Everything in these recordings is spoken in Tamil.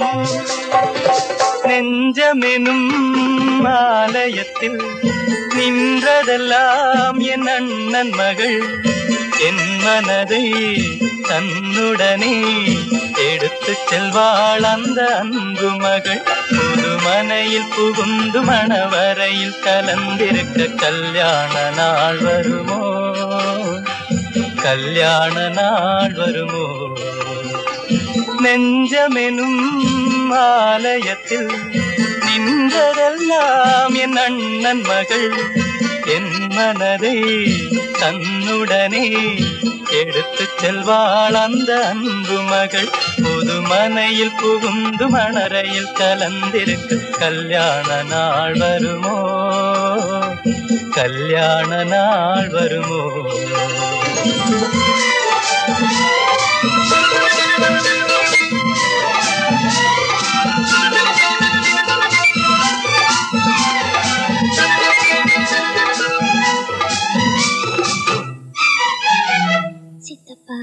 நெஞ்சமெனும் ஆலயத்தில் நின்றதெல்லாம் என் அண்ணன் மகள் என் மனதை தன்னுடனே எடுத்துச் செல்வாள் அந்த அன்பு மகள் புதுமனையில் புகுந்து மணவரையில் கலந்திருக்க கல்யாண நாள் வருமோ கல்யாண நாள் வருமோ நெஞ்சமெனும் ஆலயத்தில் நின்றதெல்லாம் என் அண்ணன் மகள் என் மனதை தன்னுடனே எடுத்துச் செல்வாள் அந்த அன்பு மகள் புது மனையில் புகுந்து மணரையில் கலந்திருக்க கல்யாண நாள் வருமோ கல்யாண நாள் வருமோ சித்தப்பா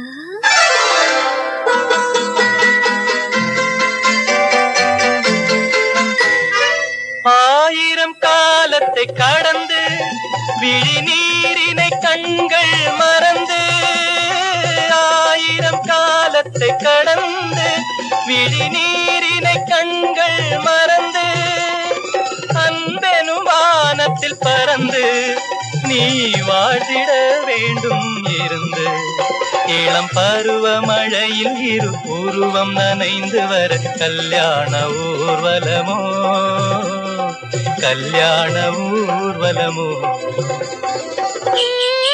ஆயிரம் காலத்தை கடந்து விழிநீரினை கண்கள் மறந்து ஆயிரம் காலத்தை கடந்து விழிநீரினை கண்கள் மறந்து அன்பெனும் வானத்தில் பறந்து நீ வாழ்ந்திட வேண்டும் இருந்து இளம் பருவ மழையில் இரு உருவம் நனைந்து வர கல்யாண ஊர்வலமோ கல்யாண ஊர்வலமோ ஏ